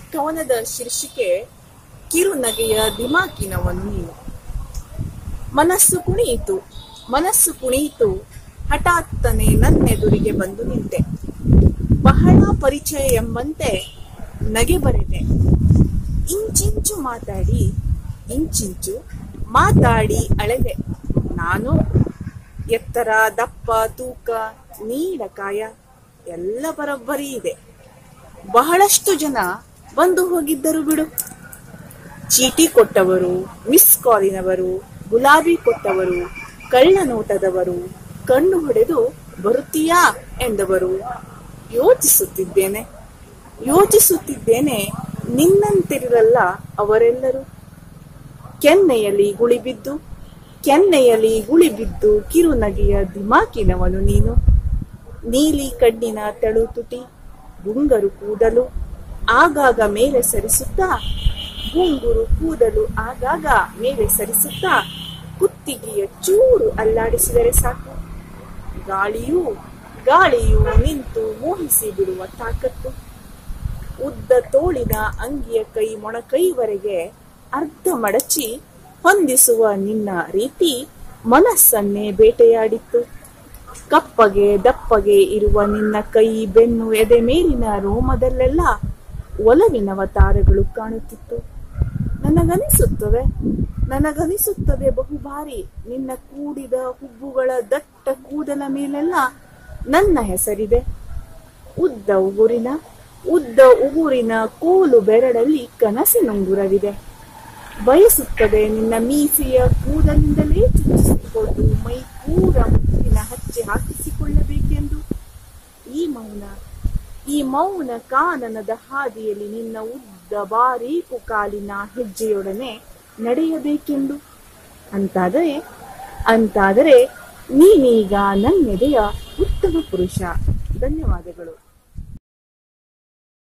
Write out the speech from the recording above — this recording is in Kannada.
ಕವನದ ಶೀರ್ಷಿಕೆ ಕಿರುನಗೆಯ ದಿಮಾಕಿನವನು ನೀನು ಮನಸ್ಸು ಕುಣಿಯಿತು ಮನಸ್ಸು ಕುಣಿಯಿತು ಹಠಾತ್ತನೆ ನನ್ನೆದುರಿಗೆ ಬಂದು ನಿಂತೆ ಬಹಳ ಪರಿಚಯ ಎಂಬಂತೆ ನಗೆ ಬರೆದೆ ಇಂಚಿಂಚು ಮಾತಾಡಿ ಇಂಚಿಂಚು ಮಾತಾಡಿ ಅಳೆದೆ ನಾನು ಎತ್ತರ ದಪ್ಪ ತೂಕ ನೀಳಕಾಯ ಎಲ್ಲ ಬರೋಬ್ಬರಿ ಇದೆ ಬಹಳಷ್ಟು ಜನ ಬಂದು ಹೋಗಿದ್ದರು ಬಿಡು ಚೀಟಿ ಕೊಟ್ಟವರು ಮಿಸ್ ಕಾಲಿನವರು ಗುಲಾಬಿ ಕೊಟ್ಟವರು ಕಳ್ಳ ನೋಟದವರು ಕಣ್ಣು ಹೊಡೆದು ಬರುತ್ತೀಯಾ ಎಂದವರು ಯೋಚಿಸುತ್ತಿದ್ದೇನೆ ಯೋಚಿಸುತ್ತಿದ್ದೇನೆ ನಿನ್ನಂತಿರಲ್ಲ ಅವರೆಲ್ಲರೂ ಕೆನ್ನೆಯಲ್ಲಿ ಗುಳಿಬಿದ್ದು ಕೆನ್ನೆಯಲ್ಲಿ ಗುಳಿಬಿದ್ದು ಕಿರುನಗೆಯ ದಿಮಾಕಿನವನು ನೀನು ನೀಲಿ ಕಣ್ಣಿನ ತೆಳು ತುಟಿ ಗುಂಗರು ಕೂದಲು ಆಗಾಗ ಮೇಲೆ ಸರಿಸುತ್ತಾ ಗುಂಗುರು ಕೂದಲು ಆಗಾಗ ಮೇಲೆ ಸರಿಸುತ್ತಾ ಕುತ್ತಿಗೆಯ ಚೂರು ಅಲ್ಲಾಡಿಸಿದರೆ ಸಾಕು ಗಾಳಿಯೂ ಗಾಳಿಯು ನಿಂತು ಮೋಹಿಸಿ ಬಿಡುವ ತಾಕತ್ತು ಉದ್ದ ತೋಳಿನ ಅಂಗಿಯ ಕೈ ಮೊಣಕೈವರೆಗೆ ಅರ್ಧ ಮಡಚಿ ಹೊಂದಿಸುವ ನಿನ್ನ ರೀತಿ ಮನಸ್ಸನ್ನೇ ಬೇಟೆಯಾಡಿತ್ತು ಕಪ್ಪಗೆ ದಪ್ಪಗೆ ಇರುವ ನಿನ್ನ ಕೈ ಬೆನ್ನು ಎದೆ ಮೇಲಿನ ರೋಮದಲ್ಲೆಲ್ಲ ಒಲವಿನವ ತಾರಗಳು ಕಾಣುತ್ತಿತ್ತು ನನಗನಿಸುತ್ತದೆ ನನಗನಿಸುತ್ತದೆ ಬಹುಬಾರಿ ನಿನ್ನ ಕೂಡಿದ ಹುಬ್ಬುಗಳ ದಟ್ಟ ಕೂದಲ ಮೇಲೆಲ್ಲ ನನ್ನ ಹೆಸರಿದೆ ಉದ್ದ ಉಗುರಿನ ಉದ್ದ ಉಗುರಿನ ಕೋಲು ಬೆರಳಲ್ಲಿ ಕನಸಿನುಂಗುರವಿದೆ ಬಯಸುತ್ತದೆ ನಿನ್ನ ಮೀಸೆಯ ಕೂದಲಿಂದಲೇ ಚುಚ್ಚಿಸಿಕೊಂಡು ಮೈ ಪೂರ ಮುತ್ತಿನ ಹಚ್ಚೆ ಹಾಕಿಸಿಕೊಳ್ಳಬೇಕೆಂದು ಈ ಮೌನ ಈ ಮೌನ ಕಾನನದ ಹಾದಿಯಲ್ಲಿ ನಿನ್ನ ಉದ್ದ ಬಾರೀಕು ಕಾಲಿನ ಹೆಜ್ಜೆಯೊಡನೆ ನಡೆಯಬೇಕೆಂದು ಅಂತಾದರೆ ಅಂತಾದರೆ ನೀನೀಗ ನನ್ನೆದೆಯ ಉತ್ತಮ ಪುರುಷ ಧನ್ಯವಾದಗಳು